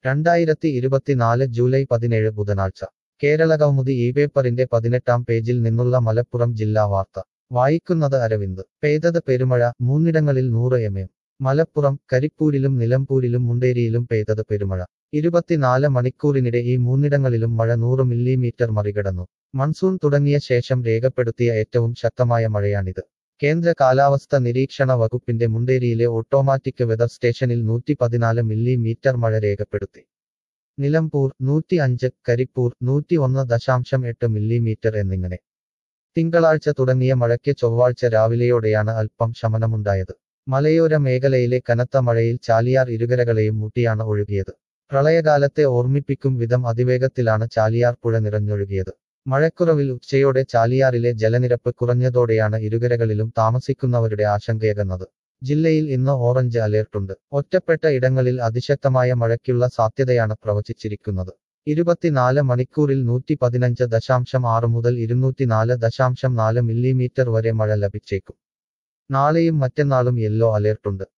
രണ്ടായിരത്തി ഇരുപത്തിനാല് ജൂലൈ പതിനേഴ് ബുധനാഴ്ച കേരളകൗമുദി ഈ പേപ്പറിന്റെ പതിനെട്ടാം പേജിൽ നിന്നുള്ള മലപ്പുറം ജില്ലാ വാർത്ത വായിക്കുന്നത് അരവിന്ദ് പെയ്തത് പെരുമഴ മൂന്നിടങ്ങളിൽ നൂറ് എം എം മലപ്പുറം കരിപ്പൂരിലും നിലമ്പൂരിലും മുണ്ടേരിയിലും പെയ്തത് പെരുമഴ ഇരുപത്തിനാല് മണിക്കൂറിനിടെ ഈ മൂന്നിടങ്ങളിലും മഴ നൂറ് മില്ലിമീറ്റർ മറികടന്നു മൺസൂൺ തുടങ്ങിയ ശേഷം രേഖപ്പെടുത്തിയ ഏറ്റവും ശക്തമായ മഴയാണിത് കേന്ദ്ര കാലാവസ്ഥ നിരീക്ഷണ വകുപ്പിന്റെ മുണ്ടേരിയിലെ ഓട്ടോമാറ്റിക് വെതർ സ്റ്റേഷനിൽ നൂറ്റി പതിനാല് മില്ലിമീറ്റർ മഴ രേഖപ്പെടുത്തി നിലമ്പൂർ നൂറ്റി അഞ്ച് കരിപ്പൂർ നൂറ്റി ഒന്ന് ദശാംശം എട്ട് മില്ലിമീറ്റർ എന്നിങ്ങനെ തിങ്കളാഴ്ച തുടങ്ങിയ മഴയ്ക്ക് ചൊവ്വാഴ്ച രാവിലെയോടെയാണ് അല്പം ശമനമുണ്ടായത് മലയോര മേഖലയിലെ കനത്ത മഴയിൽ ചാലിയാർ ഇരുകരകളെയും മുട്ടിയാണ് ഒഴുകിയത് പ്രളയകാലത്തെ ഓർമ്മിപ്പിക്കും വിധം അതിവേഗത്തിലാണ് ചാലിയാർ പുഴ നിറഞ്ഞൊഴുകിയത് മഴക്കുറവിൽ ഉച്ചയോടെ ചാലിയാറിലെ ജലനിരപ്പ് കുറഞ്ഞതോടെയാണ് ഇരുകരകളിലും താമസിക്കുന്നവരുടെ ആശങ്കയകന്നത് ജില്ലയിൽ ഇന്ന് ഓറഞ്ച് അലേർട്ടുണ്ട് ഒറ്റപ്പെട്ട ഇടങ്ങളിൽ അതിശക്തമായ മഴയ്ക്കുള്ള സാധ്യതയാണ് പ്രവചിച്ചിരിക്കുന്നത് ഇരുപത്തിനാല് മണിക്കൂറിൽ നൂറ്റി പതിനഞ്ച് ദശാംശം ആറ് മുതൽ ഇരുന്നൂറ്റിനാല് ദശാംശം നാല് മില്ലിമീറ്റർ വരെ മഴ ലഭിച്ചേക്കും നാളെയും മറ്റന്നാളും യെല്ലോ അലേർട്ടുണ്ട്